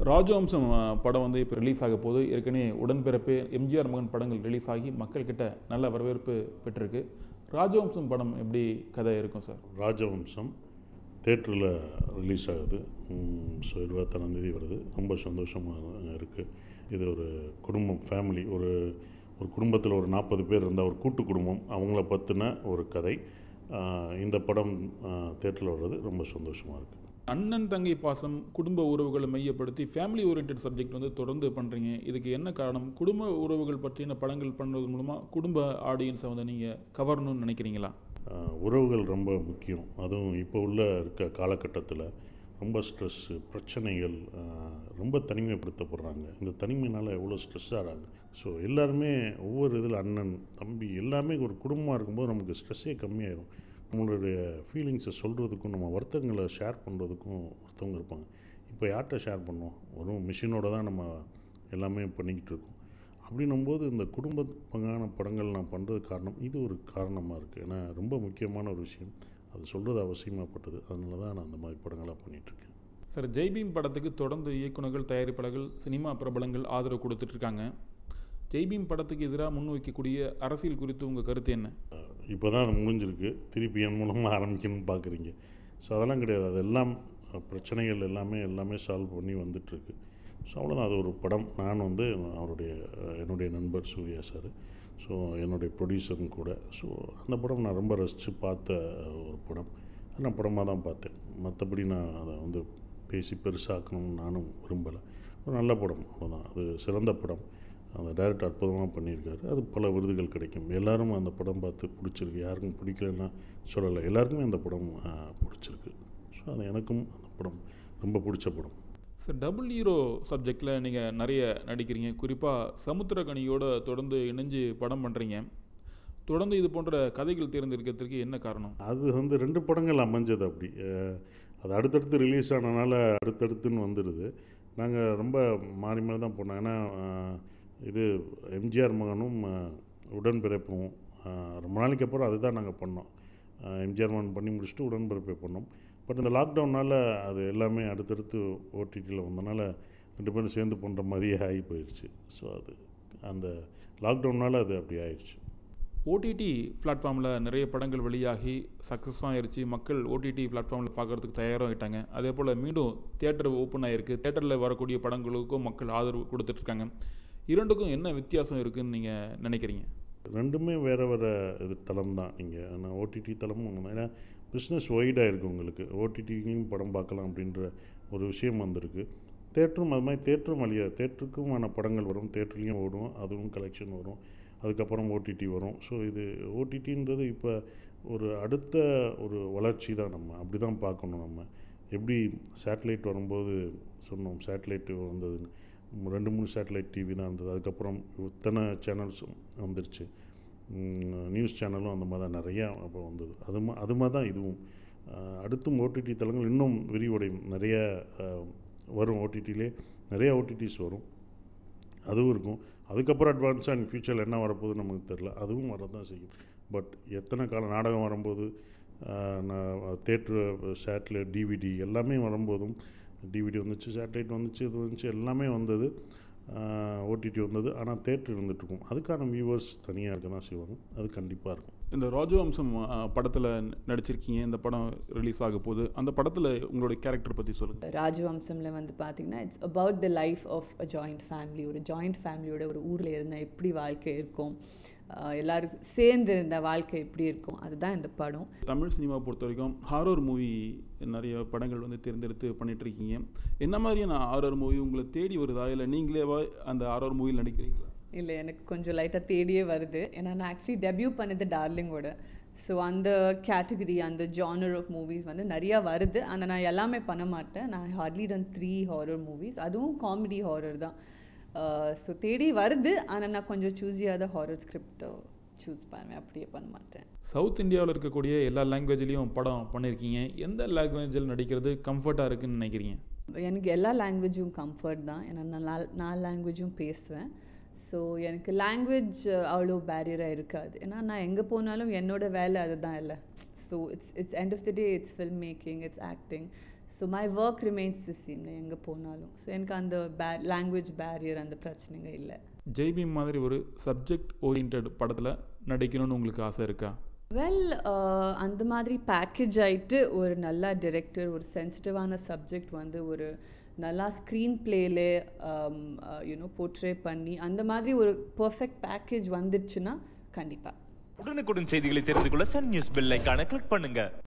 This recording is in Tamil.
ராஜவம்சம் அஹ், படம் வந்து இப்போ ரிலீஸ் ஆக போது ஏற்கனவே உடன்பிறப்பு எம்ஜிஆர் மகன் படங்கள் ரிலீஸ் ஆகி மக்கள்கிட்ட நல்ல வரவேற்பு பெற்றிருக்கு ராஜவம்சம் படம் எப்படி கதை இருக்கும் சார் ராஜவம்சம் தேட்டரில் ரிலீஸ் ஆகுது ஸோ இருபத்தாறாந்தேதி வருது ரொம்ப சந்தோஷமாக இருக்குது இது ஒரு குடும்பம் ஃபேமிலி ஒரு ஒரு குடும்பத்தில் ஒரு நாற்பது பேர் இருந்தால் ஒரு கூட்டு குடும்பம் அவங்கள பற்றின ஒரு கதை ஆஹ் இந்த படம் தேட்டரில் வர்றது ரொம்ப சந்தோஷமாக இருக்குது அண்ணன் தங்கை பாசம் குடும்ப உறவுகளை மையப்படுத்தி ஃபேமிலி ஓரியன்ட் சப்ஜெக்ட் வந்து தொடர்ந்து பண்ணுறீங்க இதுக்கு என்ன காரணம் குடும்ப உறவுகள் பற்றின படங்கள் பண்ணுறது மூலமாக குடும்ப ஆடியன்ஸை வந்து நீங்கள் கவரணும்னு நினைக்கிறீங்களா ஆஹ் உறவுகள் ரொம்ப முக்கியம் அதுவும் இப்போ உள்ள இருக்க காலகட்டத்தில் ரொம்ப ஸ்ட்ரெஸ்ஸு பிரச்சனைகள் ஆஹ் ரொம்ப தனிமைப்படுத்தப்படுறாங்க இந்த தனிமையினால் எவ்வளோ ஸ்ட்ரெஸ் ஆகிறாங்க ஸோ எல்லாருமே ஒவ்வொரு இதில் அண்ணன் தம்பி எல்லாமே ஒரு குடும்பமாக இருக்கும்போது நமக்கு ஸ்ட்ரெஸ்ஸே கம்மியாயிடும் நம்மளுடைய ஃபீலிங்ஸை சொல்கிறதுக்கும் நம்ம வருத்தங்களை ஷேர் பண்ணுறதுக்கும் ஒருத்தவங்க இருப்பாங்க இப்போ யார்கிட்ட ஷேர் பண்ணோம் வெறும் மிஷினோட தான் நம்ம எல்லாமே பண்ணிக்கிட்டு இருக்கோம் அப்படின்னும்போது இந்த குடும்ப பங்கான படங்கள் நான் பண்ணுறது காரணம் இது ஒரு காரணமாக இருக்குது ஏன்னா ரொம்ப முக்கியமான ஒரு விஷயம் அது சொல்கிறது அவசியமாகப்பட்டது அதனால தான் நான் அந்த மாதிரி படங்களாக பண்ணிகிட்ருக்கேன் சார் ஜெய்பீம் படத்துக்கு தொடர்ந்து இயக்குனர்கள் தயாரிப்பாளர்கள் சினிமா பிரபலங்கள் ஆதரவு கொடுத்துட்டு இருக்காங்க ஜெய்பீம் படத்துக்கு எதிராக முன்வைக்கக்கூடிய அரசியல் குறித்து உங்கள் கருத்து என்ன இப்போ தான் அது முடிஞ்சிருக்கு திருப்பி என் மூலமாக ஆரம்பிக்கணும்னு பார்க்குறீங்க ஸோ அதெல்லாம் கிடையாது அதெல்லாம் அஹ், பிரச்சனைகள் எல்லாமே எல்லாமே சால்வ் பண்ணி வந்துட்டுருக்கு ஸோ அவ்வளோதான் அது ஒரு படம் நான் வந்து அவருடைய அஹ், என்னுடைய நண்பர் சூர்யா சார் ஸோ என்னுடைய ப்ரொடியூசரும் கூட ஸோ அந்த படம் நான் ரொம்ப ரசித்து பார்த்த அஹ், ஒரு படம் அது நான் படமாக தான் பார்த்தேன் மற்றபடி நான் அதை வந்து பேசி பெருசாக்கணும்னு நானும் விரும்பலை ஒரு நல்ல படம் அவ்வளோதான் அது சிறந்த படம் அந்த டைரக்டர் அற்புதமாக பண்ணியிருக்காரு அது பல விருதுகள் கிடைக்கும் எல்லாரும் அந்த படம் பார்த்து பிடிச்சிருக்கு யாருக்கும் பிடிக்கலன்னா சொல்லலை எல்லாருக்குமே அந்த படம் ஆஹ், பிடிச்சிருக்கு ஸோ அது எனக்கும் அந்த படம் ரொம்ப பிடிச்ச படம் சார் டபுள் ஹீரோ சப்ஜெக்டில் நீங்கள் நிறைய நடிக்கிறீங்க குறிப்பாக சமுத்திரகனியோட தொடர்ந்து இணைஞ்சு படம் பண்ணுறீங்க தொடர்ந்து இது போன்ற கதைகள் தேர்ந்தெடுக்கிறதுக்கு என்ன காரணம் அது வந்து ரெண்டு படங்கள் அமைஞ்சது அப்படி அஹ், அது அடுத்தடுத்து ரிலீஸ் ஆனனால அடுத்தடுத்துன்னு வந்துடுது நாங்கள் ரொம்ப மாறி மாறி தான் பண்ணோம் ஏன்னா அஹ், இது எம்ஜிஆர் மகனும் அஹ், உடன்பிறப்பும் அஹ், ரொம்ப நாளைக்கு அப்புறம் அதுதான் நாங்கள் பண்ணோம் அஹ், எம்ஜிஆர் மகன் பண்ணி முடிச்சுட்டு உடன்பிறப்பை பண்ணோம் பட் இந்த லாக்டவுனால் அது எல்லாமே அடுத்தடுத்து ஓடிடியில் வந்தனால ரெண்டு பேரும் சேர்ந்து பண்ணுற மாதிரியே ஆகி போயிடுச்சு ஸோ அது அந்த லாக்டவுனால் அது அப்படி ஆயிடுச்சு ஓடிடி பிளாட்ஃபார்மில் நிறைய படங்கள் வெளியாகி சக்ஸஸ் ஆயிருச்சு மக்கள் ஓடிடி பிளாட்ஃபார்மில் பார்க்கறதுக்கு தயாராகிட்டாங்க அதே போல் மீண்டும் தியேட்டர் ஓப்பன் ஆகிருக்கு தியேட்டரில் வரக்கூடிய படங்களுக்கும் மக்கள் ஆதரவு கொடுத்துட்ருக்காங்க இரண்டுக்கும் என்ன வித்தியாசம் இருக்குன்னு நீங்கள் நினைக்கிறீங்க ரெண்டுமே வேறு வேறு இது தளம் தான் நீங்கள் ஆனால் ஓடிடி தளமும் ஒன்று தான் ஏன்னா பிஸ்னஸ் ஒய்டாக இருக்குது உங்களுக்கு ஓடிடிலையும் படம் பார்க்கலாம் அப்படின்ற ஒரு விஷயம் வந்திருக்கு தேட்டரும் அது மாதிரி தேட்டரும் வழியா தேட்டருக்குமான படங்கள் வரும் தேட்டர்லேயும் ஓடும் அதுவும் கலெக்ஷன் வரும் அதுக்கப்புறம் ஓடிடி வரும் ஸோ இது ஓடிடின்றது இப்போ ஒரு அடுத்த ஒரு வளர்ச்சி தான் நம்ம அப்படி தான் பார்க்கணும் நம்ம எப்படி சேட்டலைட் வரும்போது சொன்னோம் சேட்டலைட் வந்ததுன்னு ரெண்டு மூணு சேட்டலைட் டிவி தான் இருந்தது அதுக்கப்புறம் இத்தனை சேனல்ஸும் வந்துருச்சு நியூஸ் சேனலும் அந்த மாதிரி தான் நிறையா அப்போ வந்தது அது மா அது மாதிரி தான் இதுவும் அஹ் அடுத்தும் ஓடிடி தளங்கள் இன்னும் விரிவடையும் நிறைய அஹ், வரும் ஓடிடிலே நிறைய ஓடிடிஸ் வரும் அதுவும் இருக்கும் அதுக்கப்புறம் அட்வான்ஸாக இன் ஃப்யூச்சரில் என்ன வரப்போகுது நமக்கு தெரில அதுவும் வரதான் செய்யும் பட் எத்தனை காலம் நாடகம் வரும்போது ஆஹ், நான் தேட்ரு சேட்டலைட் டிவிடி எல்லாமே வரும்போதும் டிவிடி வந்துச்சு சேட்டலைட் வந்துச்சு இது வந்துச்சு எல்லாமே வந்தது ஓடிடி வந்தது ஆனால் தேட்டர் இருந்துகிட்ருக்கும் அதுக்கான வியூவர்ஸ் தனியாக இருக்க தான் செய்வாங்க அது கண்டிப்பாக இருக்கும் இந்த ராஜவம்சம் படத்தில் நடிச்சிருக்கீங்க இந்த படம் ரிலீஸ் ஆக போகுது அந்த படத்தில் உங்களுடைய கேரக்டர் பற்றி சொல்லுங்கள் ராஜவம்சம்ல வந்து பார்த்தீங்கன்னா it's about the life of a joint family ஒரு ஜாயிண்ட் ஃபேமிலியோட ஒரு ஊரில் இருந்தால் எப்படி வாழ்க்கை இருக்கும் ஆஹ் எல்லாருக்கும் சேர்ந்து இருந்த வாழ்க்கை எப்படி இருக்கும் அதுதான் இந்த படம் தமிழ் சினிமா பொறுத்த வரைக்கும் ஹாரர் மூவி நிறைய படங்கள் வந்து தேர்ந்தெடுத்து பண்ணிட்டு இருக்கீங்க என்ன மாதிரியான ஹாரர் மூவி உங்களை தேடி வருதா இல்லை நீங்களேவா அந்த ஹாரர் மூவியில் நடிக்கிறீங்களா இல்லை எனக்கு கொஞ்சம் லைட்டாக தேடியே வருது ஏன்னா நான் ஆக்சுவலி டெபியூ பண்ணது டார்லிங்கோட ஸோ அந்த கேட்டகரி அந்த ஜானர் ஆஃப் மூவிஸ் வந்து நிறையா வருது ஆனால் நான் எல்லாமே பண்ண மாட்டேன் நான் hardly done three horror movies அதுவும் காமெடி ஹாரர் தான் ஸோ தேடி வருது ஆனால் நான் கொஞ்சம் சூஸியாக தான் ஹாரர் ஸ்கிரிப்ட் சூஸ் பண்ணுவேன் அப்படியே பண்ண மாட்டேன் சவுத் இந்தியாவில் இருக்கக்கூடிய எல்லா லாங்குவேஜ்லேயும் படம் பண்ணியிருக்கீங்க எந்த லாங்குவேஜில் நடிக்கிறது கம்ஃபர்ட்டாக இருக்குன்னு நினைக்கிறீங்க எனக்கு எல்லா லாங்குவேஜும் கம்ஃபர்ட் தான் ஏன்னா நான் நாலு நாலு லாங்குவேஜும் பேசுவேன் ஸோ எனக்கு லாங்குவேஜ் அவ்வளோ பேரியராக இருக்காது ஏன்னா நான் எங்கே போனாலும் என்னோட வேலை அதுதான் இல்லை so it's it's end of the day it's filmmaking it's acting so my work remains the same நான் எங்கே போனாலும் ஸோ எனக்கு அந்த பே லாங்குவேஜ் பேரியர் அந்த பிரச்சனைங்க இல்லை ஜெய்பீம் மாதிரி ஒரு சப்ஜெக்ட் ஓரியன்ட் படத்தில் நடிக்கணும்னு உங்களுக்கு ஆசை இருக்கா வெல் அந்த மாதிரி பேக்கேஜ் ஆயிட்டு ஒரு நல்ல டிரெக்டர் ஒரு சென்சிட்டிவான சப்ஜெக்ட் வந்து ஒரு நல்லா ஸ்க்ரீன் பிளேலே யூனோ போர்ட்ரே பண்ணி அந்த மாதிரி ஒரு பர்ஃபெக்ட் பேக்கேஜ் வந்துடுச்சுன்னா கண்டிப்பாக உடனுக்குடன் செய்திகளை தெரிந்து கொள்ள சன் நியூஸ் பெல் ஐகானை கிளிக் பண்ணுங்க